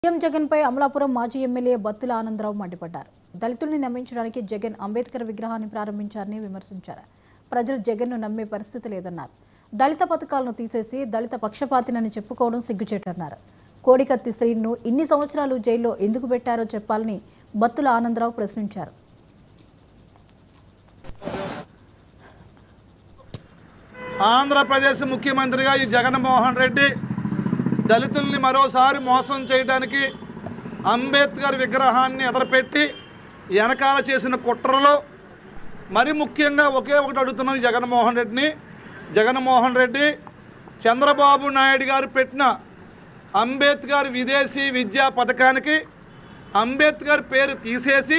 CM Jagan పై అమలాపురం మాజీ MLA Battula Anandarao మండిపడ్డారు దళితుల్ని నమ్మించడానికి జగన్ అంబేద్కర్ విగ్రహాన్ని ప్రారంభించారని విమర్శించారు ప్రజలు జగన్ను నమ్మే పరిస్థితి లేదన్నారు దళిత పథకాలను తీసేసి దళిత పక్షపాతినని చెప్పుకోవడం సిగ్గుచేటన్నారు కోడికత్తి శ్రీను ఇన్ని సంవత్సరాలు జైల్లో ఎందుకు పెట్టారో చెప్పాలని బత్తుల ఆనందరావు ప్రశ్నించారు ఆంధ్రప్రదేశ్ ముఖ్యమంత్రిగా ఈ జగన్మోహన్ రెడ్డి దళితుల్ని మరోసారి మోసం చేయడానికి అంబేద్కర్ విగ్రహాన్ని ఎదరపెట్టి వెనకాల చేసిన కుట్రలో మరి ముఖ్యంగా ఒకే ఒకటి అడుగుతున్నాం ఈ జగన్మోహన్ రెడ్డిని జగన్మోహన్ రెడ్డి చంద్రబాబు నాయుడు గారు పెట్టిన అంబేద్కర్ విదేశీ విద్యా పథకానికి అంబేద్కర్ పేరు తీసేసి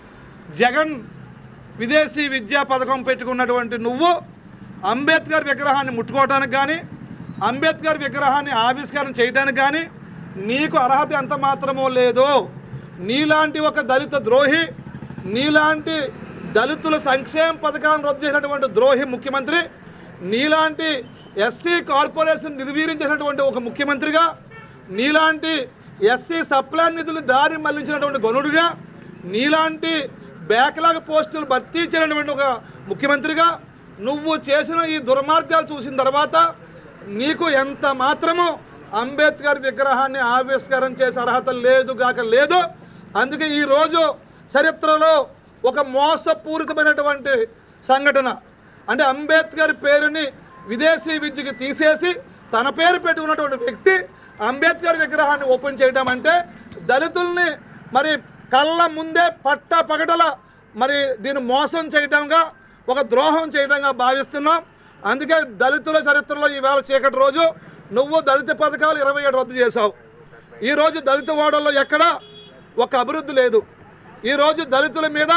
జగన్ విదేశీ విద్యా పథకం పెట్టుకున్నటువంటి నువ్వు అంబేద్కర్ విగ్రహాన్ని ముట్టుకోవడానికి కానీ అంబేద్కర్ విగ్రహాన్ని ఆవిష్కరణ చేయడానికి కానీ నీకు అర్హత ఎంత మాత్రమో లేదు నీలాంటి ఒక దళిత ద్రోహి నీలాంటి దళితుల సంక్షేమ పథకాలను రద్దు చేసినటువంటి ద్రోహి ముఖ్యమంత్రి నీలాంటి ఎస్సీ కార్పొరేషన్ నిర్వీర్యించినటువంటి ఒక ముఖ్యమంత్రిగా నీలాంటి ఎస్సీ సప్లై నిధులు దారి మళ్లించినటువంటి గనుడుగా నీలాంటి బ్యాక్లాగ్ పోస్టులు భర్తీ చేయనటువంటి ఒక ముఖ్యమంత్రిగా నువ్వు చేసిన ఈ దుర్మార్గాలు చూసిన తర్వాత నీకు ఎంత మాత్రము అంబేద్కర్ విగ్రహాన్ని ఆవిష్కరణ చేసే అర్హత లేదు గాక లేదు అందుకే ఈరోజు చరిత్రలో ఒక మోసపూరితమైనటువంటి సంఘటన అంటే అంబేద్కర్ పేరుని విదేశీ విద్యకి తీసేసి తన పేరు పెట్టుకున్నటువంటి వ్యక్తి అంబేద్కర్ విగ్రహాన్ని ఓపెన్ చేయడం అంటే దళితుల్ని మరి కళ్ళ ముందే పట్ట పగటల మరి దీన్ని మోసం చేయడంగా ఒక ద్రోహం చేయడంగా భావిస్తున్నాం అందుకే దళితుల చరిత్రలో ఈవేళ చీకటి రోజు నువ్వు దళిత పథకాలు ఇరవై ఏడు రద్దు చేశావు ఈరోజు దళిత ఓడల్లో ఎక్కడ ఒక అభివృద్ధి లేదు ఈరోజు దళితుల మీద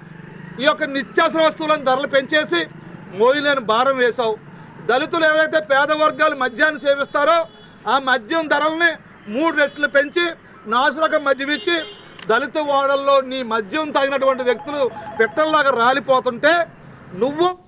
ఈ యొక్క నిత్యావసర వస్తువులను ధరలు పెంచేసి మోయలేని భారం వేశావు దళితులు ఎవరైతే పేద వర్గాలు మద్యాన్ని సేవిస్తారో ఆ మద్యం ధరల్ని మూడు రెట్లు పెంచి నాసురకం మద్యం ఇచ్చి దళిత ఓడల్లో నీ మద్యం తాగినటువంటి వ్యక్తులు పెట్టల్లాగా రాలిపోతుంటే నువ్వు